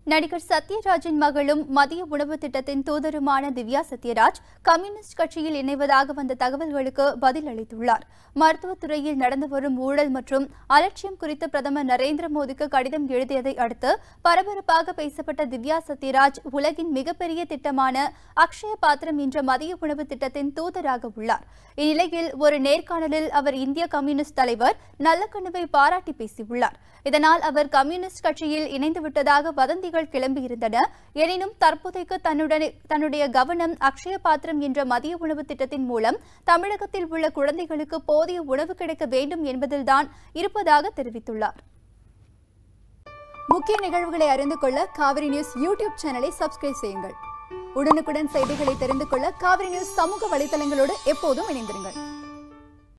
நடிகர் சத்யராஜின் மகளும் மதிய உணவு திட்டத்தின் தூதருமான திவ்யா சத்யராஜ் கம்யூனிஸ்ட் கட்சியில் இணைவதாக வந்த தகவல்களுக்கு பதில் அளித்துள்ளார் மருத்துவத்துறையில் நடந்து வரும் ஊழல் மற்றும் அலட்சியம் குறித்து பிரதமர் நரேந்திர மோடிக்கு கடிதம் எழுதியதை அடுத்து பரபரப்பாக பேசப்பட்ட திவ்யா சத்யராஜ் உலகின் மிகப்பெரிய திட்டமான அக்ஷய பாத்திரம் என்ற மதிய உணவு திட்டத்தின் தூதராக உள்ளார் இந்நிலையில் ஒரு நேர்காணலில் அவர் இந்திய கம்யூனிஸ்ட் தலைவர் நல்லக்கண்ணுவை பாராட்டி பேசியுள்ளார் இதனால் அவர் கம்யூனிஸ்ட் கட்சியில் இணைந்து விட்டதாக வதந்திகள் கிளம்பியிருந்தன எனினும் தற்போதைக்கு தன்னுடன் தன்னுடைய கவனம் அக்ஷய பாத்திரம் என்ற மதிய உணவு திட்டத்தின் மூலம் தமிழகத்தில் உள்ள குழந்தைகளுக்கு போதிய உணவு கிடைக்க வேண்டும் என்பதில்தான் இருப்பதாக தெரிவித்துள்ளார் முக்கிய நிகழ்வுகளை அறிந்து கொள்ள காவிரி நியூஸ் யூடியூப் சேனலை சப்ஸ்கிரைப் செய்யுங்கள் உடனுக்குடன் செய்திகளை தெரிந்து கொள்ள காவிரி நியூஸ் சமூக வலைதளங்களோடு எப்போதும் இணைந்திருங்கள்